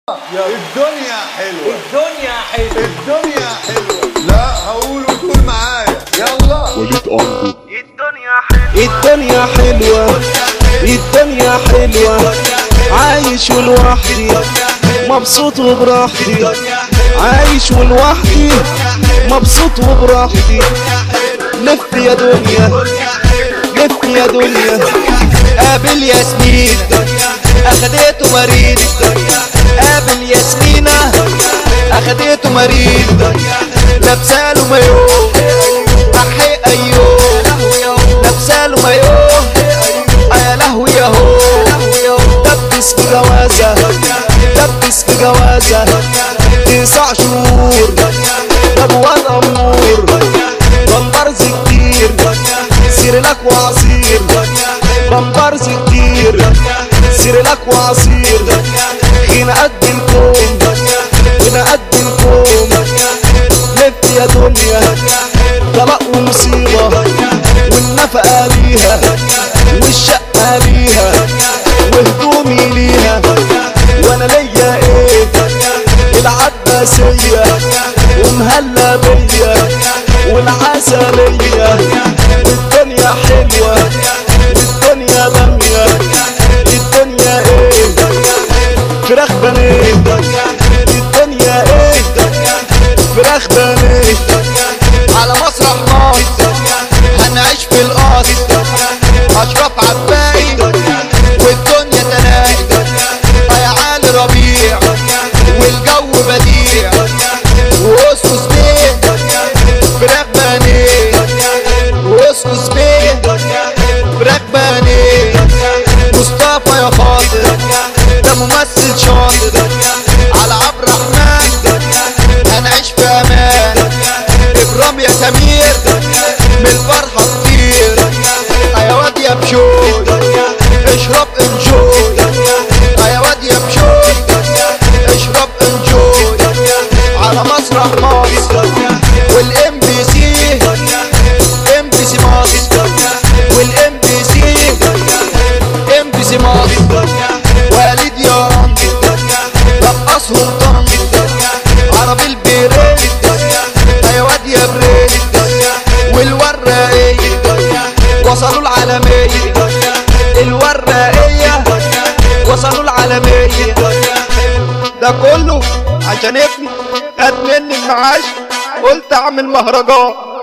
الدنيا حلوة الدنيا حلوة الدنيا حلوة لا هقول وتقول معايا يلا وليد أرضه الدنيا حلوة الدنيا حلوة عايش ولوحدي مبسوط وبراحتي عايش ولوحدي مبسوط وبراحتي لف يا دنيا لف يا دنيا قابل ياسمين اخدته مريض قابل ياسمينة اخدته مريض لابساله مايو احي ايوه لابساله مايو يا لهوي ياهو دبس في جوازة دبس في جوازة تسع شهور ابوان امور بمبرز كتير سيرلك وعصير بمبرز كتير سيرلك وعصير هنا قد الكوم هنا قد الكوم لف يا دنيا طلاق ومصيبة والنفقة ليها والشقة ليها وهدومي ليها وانا ليا ايه العباسية ومهلا بيا والعسلية والدنيا حلوة والدنيا بامية الدنيا ايه فراخ بانيه الدنيا ايه فراخ بانيه على مسرح مصر هنعيش في القصر اشرف عباقي والدنيا تلاقي يا علي ربيع والجو بديع واسقس بيه فراخ بانيه واسقس بيه فراخ بانيه مصطفى يا خاطر ده ممثل شاطر على عبد الرحمن هنعيش في امان ابرام يا سمير من الفرحه كتير يا واد يا بشوي اشرب انجوي يا واد يا بشوي اشرب انجوي على مسرح مصر والام بي سي ام بي سي مصر والام بي سي ام بي سي مصر وليد يا رمزي رقصهم طنجي عرب البريد يا واد يا بريد والوراقية وصلوا العالمية الوراقية وصلوا العالمية ده كله عشان ابني خد مني المعاش قلت اعمل مهرجان